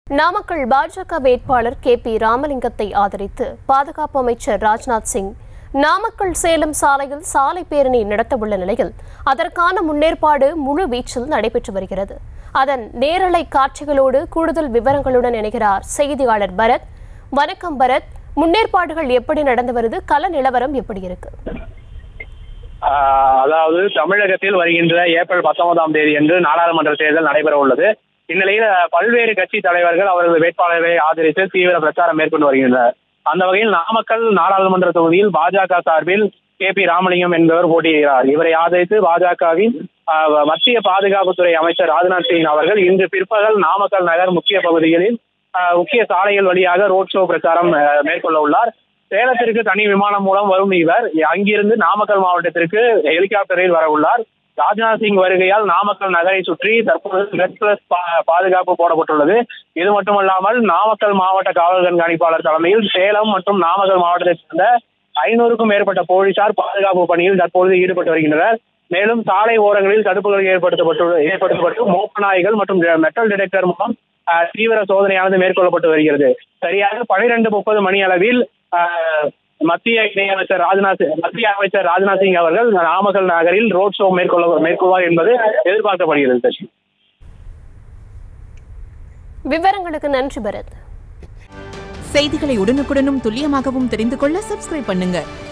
நாமக்கல் பாஜக வேட்பாளர் K P ராமலிங்கத்தை ஆதரித்து பாதுகாப்பு அமைச்சர் ராஜ்நாத் சிங் நாமக்கல் சேலம் சாலையில் சாலை பேரணி நடத்தவுள்ள நிலையில் அதற்கான முன்னேற்பாடு முழு வீச்சில் நடைபெற்று வருகிறது அதன் நேரலை காட்சிகளோடு கூடுதல் விவரங்களுடன் இணைகிறார் செய்தியாளர் பரத் வணக்கம் பரத் முன்னேற்பாடுகள் எப்படி நடந்து வருது கள நிலவரம் எப்படி இருக்கு ஆஹ் அதாவது தமிழகத்தில் வருகின்ற ஏப்ரல் பத்தொன்பதாம் தேதி என்று நாடாளுமன்ற தேர்தல் நடைபெற உள்ளது இந்நிலையில் பல்வேறு கட்சி தலைவர்கள் அவரது வேட்பாளர்களை ஆதரித்து தீவிர பிரச்சாரம் மேற்கொண்டு வருகின்றனர் அந்த வகையில் நாமக்கல் நாடாளுமன்ற தொகுதியில் பாஜக சார்பில் கே பி ராமலிங்கம் என்பவர் போட்டியிடுகிறார் இவரை ஆதரித்து பாஜகவின் ஆஹ், மத்திய பாதுகாப்புத்துறை அமைச்சர் ராஜ்நாத் சிங் அவர்கள் இன்று பிற்பகல் நாமக்கல் நகர் முக்கிய பகுதிகளில் ஆஹ், முக்கிய சாலைகள் வழியாக ரோட் ஷோ பிரச்சாரம் ஆஹ், மேற்கொள்ள உள்ளார் சேலத்திற்கு தனி விமானம் மூலம் வரும் இவர் அங்கிருந்து நாமக்கல் மாவட்டத்திற்கு ஹெலிகாப்டரில் வர உள்ளார் ராஜ்நாத் சிங் வருகையால் நாமக்கல் நகரை சுற்றி தற்போது ரெட் பிளஸ் பா- பாதுகாப்பு போடப்பட்டுள்ளது இது மட்டுமல்லாமல் நாமக்கல் மாவட்ட காவல் கண்காணிப்பாளர் தலைமையில் சேலம் மற்றும் நாமக்கல் மாவட்டத்தைச் சேர்ந்த ஐநூறுக்கும் மேற்பட்ட போலீசார் பாதுகாப்பு பணியில் தற்பொழுது ஈடுபட்டு வருகின்றனர் மேலும் சாலை ஓரங்களில் தடுப்புகள் ஏற்படுத்தப்பட்டு ஏற்படுத்தப்பட்டு மோப்ப நாய்கள் மற்றும் மெட்டல் டிடெக்டர் மூலம் ஆஹ், தீவிர சோதனையானது மேற்கொள்ளப்பட்டு வருகிறது சரியாக பனிரெண்டு முப்பது மணி அளவில் ஆஹ், மத்திய இணையமைச்சர் ராஜ்நாத் மத்திய அமைச்சர் ராஜ்நாத் சிங் அவர்கள் நாமக்கல் நகரில் ரோட் ஷோ மேற்கொள்ள மேற்கொள்வார் என்பது எதிர்பார்க்கப்படுகிறது சசி விவரங்களுக்கு நன்றி பரத் செய்திகளை உடனுக்குடனும் துல்லியமாகவும் தெரிந்து கொள்ள சப்ஸ்கிரைப் பண்ணுங்க